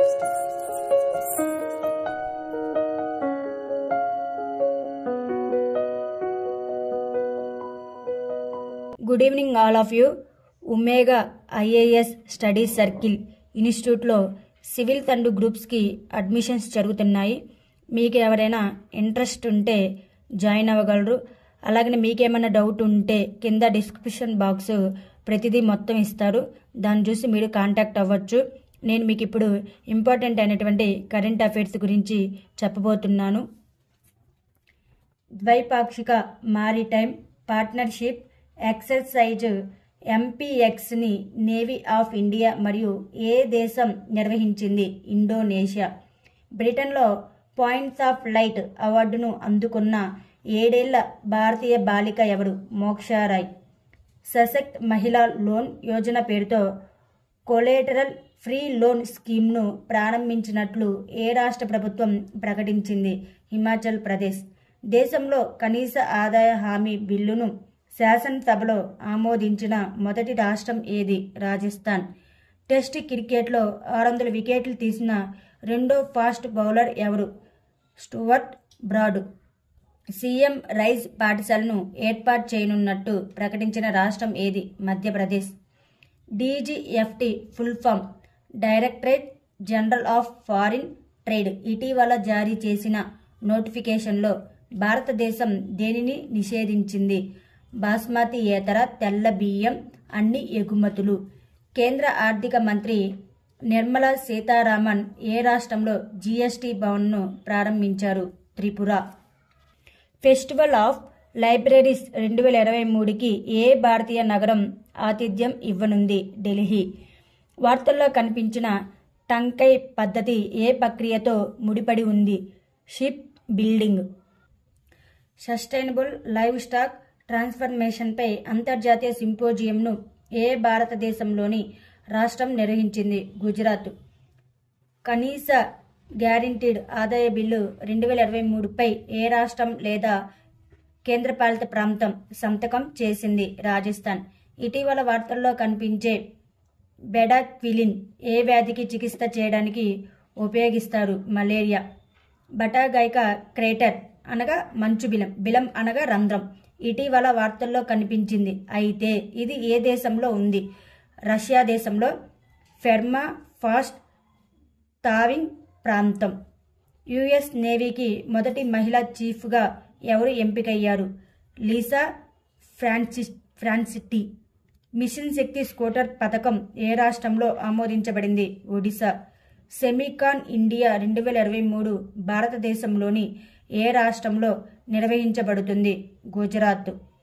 good evening all of you Omega IAS study circle ఇన్స్టిట్యూట్లో civil తండు గ్రూప్స్కి admissions జరుగుతున్నాయి మీకు ఎవరైనా ఇంట్రెస్ట్ ఉంటే జాయిన్ అవ్వగలరు అలాగనే మీకేమైనా డౌట్ ఉంటే కింద డిస్క్రిప్షన్ బాక్స్ ప్రతిదీ మొత్తం ఇస్తారు దాన్ని చూసి మీరు కాంటాక్ట్ అవ్వచ్చు నేను మీకు ఇప్పుడు ఇంపార్టెంట్ అయినటువంటి కరెంట్ అఫైర్స్ గురించి చెప్పబోతున్నాను ద్వైపాక్షిక మారిటైమ్ పార్ట్నర్షిప్ ఎక్సర్సైజ్ ఎంపీఎక్స్ని నేవీ ఆఫ్ ఇండియా మరియు ఏ దేశం నిర్వహించింది ఇండోనేషియా బ్రిటన్లో పాయింట్స్ ఆఫ్ లైట్ అవార్డును అందుకున్న ఏడేళ్ల భారతీయ బాలిక ఎవరు మోక్షారాయ్ సశక్త్ మహిళా లోన్ యోజన పేరుతో కొలేటరల్ ఫ్రీ లోన్ స్కీమ్ను ప్రారంభించినట్లు ఏ రాష్ట్ర ప్రభుత్వం ప్రకటించింది హిమాచల్ ప్రదేశ్ దేశంలో కనీస ఆదాయ హామీ బిల్లును శాసనసభలో ఆమోదించిన మొదటి రాష్ట్రం ఏది రాజస్థాన్ టెస్ట్ క్రికెట్లో ఆరు వందల వికెట్లు తీసిన రెండో ఫాస్ట్ బౌలర్ ఎవరు స్టువర్ట్ బ్రాడ్ సీఎం రైజ్ పాఠశాలను ఏర్పాటు చేయనున్నట్టు ప్రకటించిన రాష్ట్రం ఏది Madhya Pradesh DGFT full form Directorate General of Foreign Trade ఇటీవల జారీ చేసిన నోటిఫికేషన్లో భారతదేశం దేనిని నిషేధించింది బాస్మతి ఏతర తెల్ల బియ్యం అన్ని ఎగుమతులు కేంద్ర ఆర్థిక మంత్రి నిర్మలా సీతారామన్ ఏ రాష్ట్రంలో జీఎస్టీ భవన్ను ప్రారంభించారు త్రిపుర ఫెస్టివల్ ఆఫ్ లైబ్రరీస్ రెండు వేల ఇరవై మూడుకి ఏ భారతీయ నగరం ఆతిథ్యం ఇవ్వనుంది ఢిల్లీ వార్తల్లో కనిపించిన టంకై పద్ధతి ఏ ప్రక్రియతో ముడిపడి ఉంది ship building sustainable livestock ట్రాన్స్ఫర్మేషన్పై అంతర్జాతీయ సింపోజియంను ఏ భారతదేశంలోని రాష్ట్రం నిర్వహించింది గుజరాత్ కనీస గ్యారంటీడ్ ఆదాయ బిల్లు రెండు వేల ఇరవై మూడుపై ఏ రాష్ట్రం లేదా కేంద్రపాలిత ప్రాంతం సంతకం చేసింది రాజస్థాన్ ఇటీవల వార్తల్లో కనిపించే బెడాక్విలిన్ ఏ వ్యాధికి చికిత్స చేయడానికి ఉపయోగిస్తారు మలేరియా బటాగైక క్రేటర్ అనగా మంచు బిలం బిలం అనగా రంధ్రం ఇటీవల వార్తల్లో కనిపించింది అయితే ఇది ఏ దేశంలో ఉంది రష్యా దేశంలో ఫెర్మా ఫాస్ట్ తావింగ్ ప్రాంతం యుఎస్ నేవీకి మొదటి మహిళా చీఫ్గా ఎవరు ఎంపికయ్యారు లీసా ఫ్రాన్సిస్ ఫ్రాన్సిటీ మిషన్ శక్తి స్కూటర్ పథకం ఏ రాష్ట్రంలో ఆమోదించబడింది ఒడిశా సెమీకాన్ ఇండియా రెండు వేల ఇరవై మూడు భారతదేశంలోని ఏ రాష్ట్రంలో నిర్వహించబడుతుంది గుజరాత్